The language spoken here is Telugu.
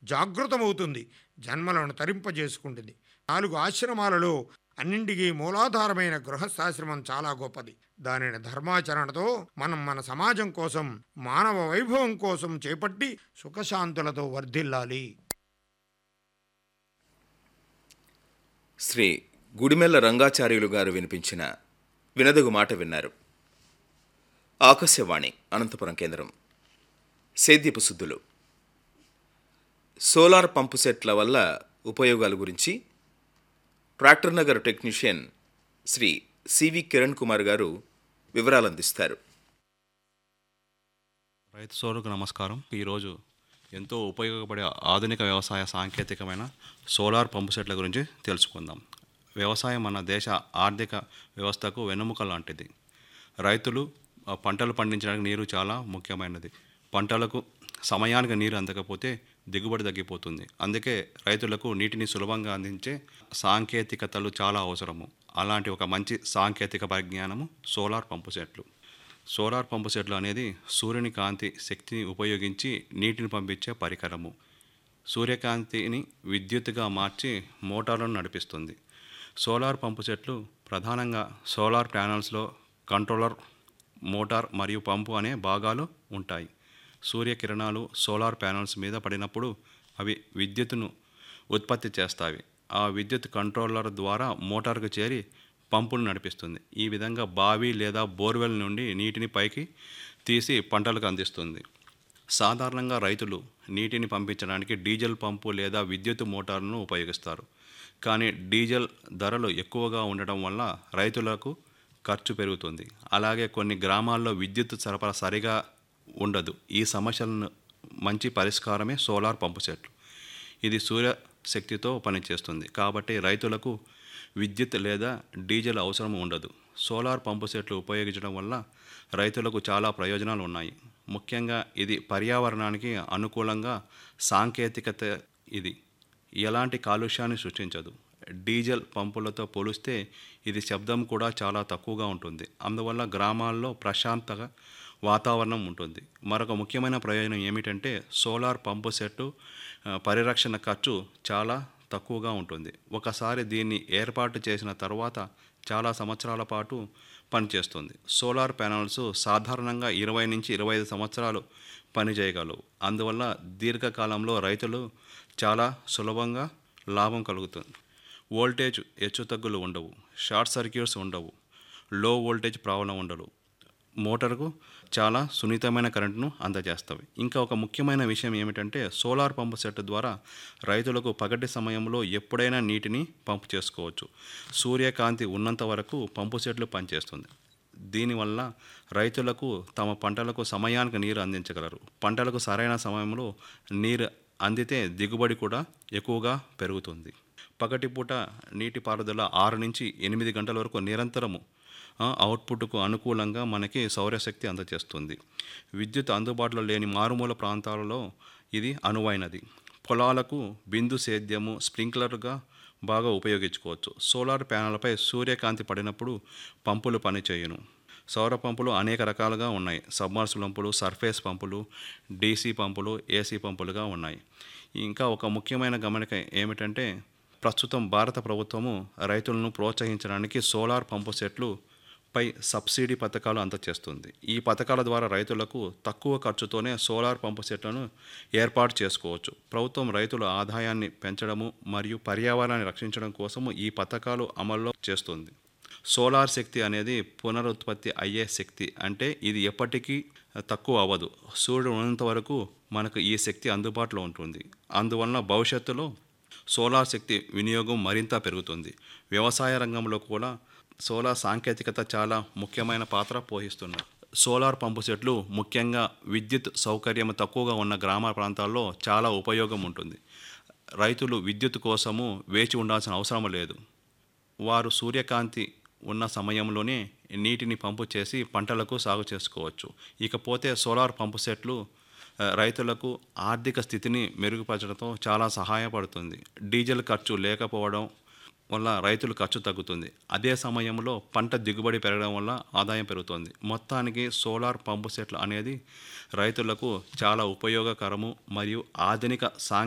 జాగృతమవుతుంది జన్మలను తరింపజేసుకుంటుంది నాలుగు ఆశ్రమాలలో అన్నింటికీ మూలాధారమైన గృహస్థాశ్రమం చాలా గొప్పది దానిని ధర్మాచరణతో మనం మన సమాజం కోసం మానవ వైభవం కోసం చేపట్టి సుఖశాంతులతో వర్ధిల్లాలి శ్రీ గుడిమెల్ల రంగాచార్యులు గారు వినిపించిన వినదగు మాట విన్నారు ఆకాశవాణి అనంతపురం కేంద్రం సేద్యపు సుద్దులు సోలార్ పంపు సెట్ల వల్ల ఉపయోగాల గురించి tractor Nagar technician Shri C V Kiran Kumar గారు వివరాలు అందిస్తారు రైతు సోదరులకు నమస్కారం ఈరోజు ఎంతో ఉపయోగపడే ఆధునిక వ్యవసాయ సాంకేతికమైన సోలార్ పంపు సెట్ల గురించి తెలుసుకుందాం వ్యవసాయం మన దేశ ఆర్థిక వ్యవస్థకు వెన్నెముక లాంటిది రైతులు ఆ, పంటలు పండించడానికి నీరు చాలా ముఖ్యమైనది పంటలకు సమయానికి నీరు అందకపోతే దిగుబడి తగ్గిపోతుంది అందుకే రైతులకు నీటిని సులభంగా అందించే సాంకేతికతలు చాలా అవసరము అలాంటి ఒక మంచి సాంకేతిక పరిజ్ఞానము సోలార్ పంపు సెట్లు సోలార్ పంపు సెట్లు అనేది సూర్యుని కాంతి శక్తిని ఉపయోగించి నీటిని పంపించే పరికరము సూర్యకాంతిని విద్యుత్తుగా మార్చి మోటార్లను నడిపిస్తుంది సోలార్ పంపు సెట్లు ప్రధానంగా సోలార్ ప్యానల్స్లో కంట్రోలర్ మోటార్ మరియు పంపు అనే భాగాలు ఉంటాయి సూర్యకిరణాలు సోలార్ ప్యానల్స్ మీద పడినప్పుడు అవి విద్యుత్తును ఉత్పత్తి చేస్తాయి ఆ విద్యుత్ కంట్రోలర్ ద్వారా మోటార్కు చేరి పంపును నడిపిస్తుంది ఈ విధంగా బావి లేదా బోర్వెల్ నుండి నీటిని పైకి తీసి పంటలకు అందిస్తుంది సాధారణంగా రైతులు నీటిని పంపించడానికి డీజిల్ పంపు లేదా విద్యుత్ మోటార్లను ఉపయోగిస్తారు కానీ డీజిల్ ధరలు ఎక్కువగా ఉండటం వల్ల రైతులకు ఖర్చు పెరుగుతుంది అలాగే కొన్ని గ్రామాల్లో విద్యుత్ సరఫరా సరిగా ఉండదు ఈ సమస్యలను మంచి పరిష్కారమే సోలార్ పంపు సెట్లు ఇది సూర్య శక్తితో పనిచేస్తుంది కాబట్టి రైతులకు విద్యుత్ లేదా డీజిల్ అవసరం ఉండదు సోలార్ పంపు సెట్లు ఉపయోగించడం వల్ల రైతులకు చాలా ప్రయోజనాలు ఉన్నాయి ముఖ్యంగా ఇది పర్యావరణానికి అనుకూలంగా సాంకేతికత ఇది ఎలాంటి కాలుష్యాన్ని సృష్టించదు డీజిల్ పంపులతో పోలిస్తే ఇది శబ్దం కూడా చాలా తక్కువగా ఉంటుంది అందువల్ల గ్రామాల్లో ప్రశాంతగా వాతావరణం ఉంటుంది మరొక ముఖ్యమైన ప్రయోజనం ఏమిటంటే సోలార్ పంపు సెట్టు ఆ, పరిరక్షణ ఖర్చు చాలా తక్కువగా ఉంటుంది ఒకసారి దీన్ని ఏర్పాటు చేసిన తర్వాత చాలా సంవత్సరాల పాటు పనిచేస్తుంది సోలార్ ప్యానల్స్ సాధారణంగా ఇరవై నుంచి ఇరవై ఐదు సంవత్సరాలు పనిచేయగలవు అందువల్ల దీర్ఘకాలంలో రైతులు చాలా సులభంగా లాభం కలుగుతుంది వోల్టేజ్ హెచ్చుతగ్గులు ఉండవు షార్ట్ సర్క్యూట్స్ ఉండవు లో వోల్టేజ్ ప్రాబ్లం ఉండదు మోటార్కు చాలా సున్నితమైన కరెంటును అందజేస్తవి ఇంకా ఒక ముఖ్యమైన విషయం ఏమిటంటే సోలార్ పంపు సెట్ ద్వారా రైతులకు పగటి సమయంలో ఎప్పుడైనా నీటిని పంపు చేసుకోవచ్చు సూర్యకాంతి ఉన్నంత వరకు పంపు సెట్లు పనిచేస్తుంది దీనివల్ల రైతులకు తమ పంటలకు సమయానికి నీరు అందించగలరు పంటలకు సరైన సమయంలో నీరు అందితే దిగుబడి కూడా ఎక్కువగా పెరుగుతుంది పగటిపూట నీటిపారుదల ఆరు నుంచి ఎనిమిది గంటల వరకు నిరంతరము ఆ, అవుట్పుట్కు అనుకూలంగా మనకి సౌరశక్తి అందజేస్తుంది విద్యుత్ అందుబాటులో లేని మారుమూల ప్రాంతాలలో ఇది అనువైనది పొలాలకు బిందు సేద్యము స్ప్రింక్లర్గా బాగా ఉపయోగించుకోవచ్చు సోలార్ ప్యానెల్పై సూర్యకాంతి పడినప్పుడు పంపులు పనిచేయును సౌర పంపులు అనేక రకాలుగా ఉన్నాయి సబ్మర్సిబుల్ పంపులు సర్ఫేస్ పంపులు డీసీ పంపులు ఏసీ పంపులుగా ఉన్నాయి ఇంకా ఒక ముఖ్యమైన గమనిక ఏమిటంటే ప్రస్తుతం భారత ప్రభుత్వము రైతులను ప్రోత్సహించడానికి సోలార్ పంపు సెట్లు పై సబ్సిడీ పథకాలు అందజేస్తుంది ఈ పథకాల ద్వారా రైతులకు తక్కువ ఖర్చుతోనే సోలార్ పంపు సెట్లను ఏర్పాటు చేసుకోవచ్చు ప్రభుత్వం రైతుల ఆదాయాన్ని పెంచడము మరియు పర్యావరణాన్ని రక్షించడం కోసము ఈ పథకాలు అమల్లో చేస్తుంది సోలార్ శక్తి అనేది పునరుత్పత్తి అయ్యే శక్తి అంటే ఇది ఎప్పటికీ తక్కువ అవ్వదు సూర్యుడు ఉన్నంత వరకు మనకు ఈ శక్తి అందుబాటులో ఉంటుంది అందువలన భవిష్యత్తులో సోలార్ శక్తి వినియోగం మరింత పెరుగుతుంది వ్యవసాయ రంగంలో కూడా సోలార్ సాంకేతికత చాలా ముఖ్యమైన పాత్ర పోషిస్తున్నారు సోలార్ పంపు సెట్లు ముఖ్యంగా విద్యుత్ సౌకర్యం తక్కువగా ఉన్న గ్రామ ప్రాంతాల్లో చాలా ఉపయోగం ఉంటుంది రైతులు విద్యుత్ కోసము వేచి ఉండాల్సిన అవసరం లేదు వారు సూర్యకాంతి ఉన్న సమయంలోనే నీటిని పంపు చేసి పంటలకు సాగు చేసుకోవచ్చు ఇకపోతే సోలార్ పంపు సెట్లు ఆ, రైతులకు ఆర్థిక స్థితిని మెరుగుపరచడంతో చాలా సహాయపడుతుంది డీజిల్ ఖర్చు లేకపోవడం వల్ల రైతుల ఖర్చు తగ్గుతుంది అదే సమయంలో పంట దిగుబడి పెరగడం వల్ల ఆదాయం పెరుగుతుంది మొత్తానికి సోలార్ పంపు సెట్లు అనేది రైతులకు చాలా ఉపయోగకరము మరియు ఆధునిక సాంకేతిక